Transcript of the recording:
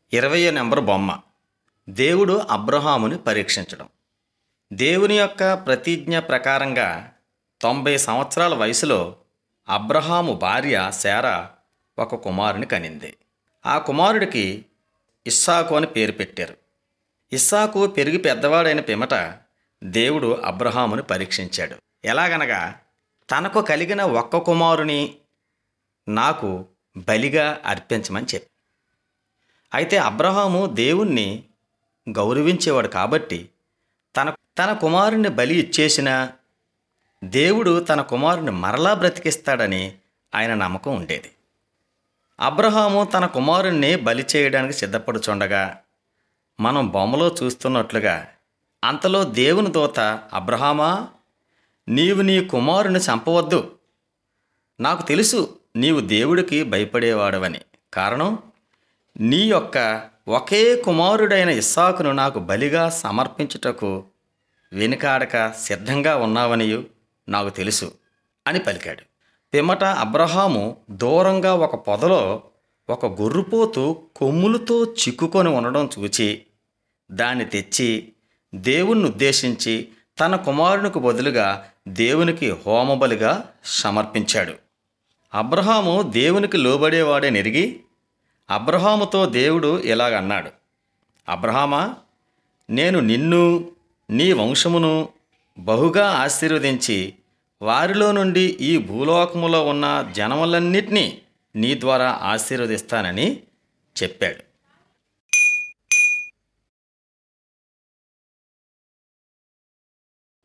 ఇరవయో నెంబర్ బొమ్మ దేవుడు అబ్రహాముని పరీక్షించడం దేవుని యొక్క ప్రతిజ్ఞ ప్రకారంగా తొంభై సంవత్సరాల వయసులో అబ్రహాము భార్య శారా ఒక కుమారుని కనింది ఆ కుమారుడికి ఇస్సాకు అని పేరు పెట్టారు ఇస్సాకు పెరిగి పెద్దవాడైన పిమట దేవుడు అబ్రహాముని పరీక్షించాడు ఎలాగనగా తనకు కలిగిన ఒక్క కుమారుని నాకు బలిగా అర్పించమని చెప్పి అయితే అబ్రహాము దేవుణ్ణి గౌరవించేవాడు కాబట్టి తన తన కుమారుని బలి ఇచ్చేసిన దేవుడు తన కుమారుని మరలా బ్రతికిస్తాడని ఆయన నమ్మకం ఉండేది అబ్రహాము తన కుమారుణ్ణి బలి చేయడానికి సిద్ధపడుచుండగా మనం బొమ్మలో చూస్తున్నట్లుగా అంతలో దేవుని దూత అబ్రహామా నీవు నీ కుమారుని చంపవద్దు నాకు తెలుసు నీవు దేవుడికి భయపడేవాడవని కారణం నీ యొక్క ఒకే కుమారుడైన ఇస్సాకును నాకు బలిగా సమర్పించుటకు వెనుకాడక సిద్ధంగా ఉన్నావనియు నాకు తెలుసు అని పలికాడు పిమ్మట అబ్రహాము దూరంగా ఒక పొదలో ఒక గొర్రుపోతు కొమ్ములతో చిక్కుకొని ఉండడం చూచి దాన్ని తెచ్చి దేవుణ్ణి ఉద్దేశించి తన కుమారునికి బదులుగా దేవునికి హోమబలిగా సమర్పించాడు అబ్రహాము దేవునికి లోబడేవాడే నెరిగి అబ్రహాముతో దేవుడు ఇలాగన్నాడు అబ్రహామా నేను నిన్ను నీ వంశమును బహుగా ఆశీర్వదించి వారిలో నుండి ఈ భూలోకములో ఉన్న జనములన్నిటినీ నీ ద్వారా ఆశీర్వదిస్తానని చెప్పాడు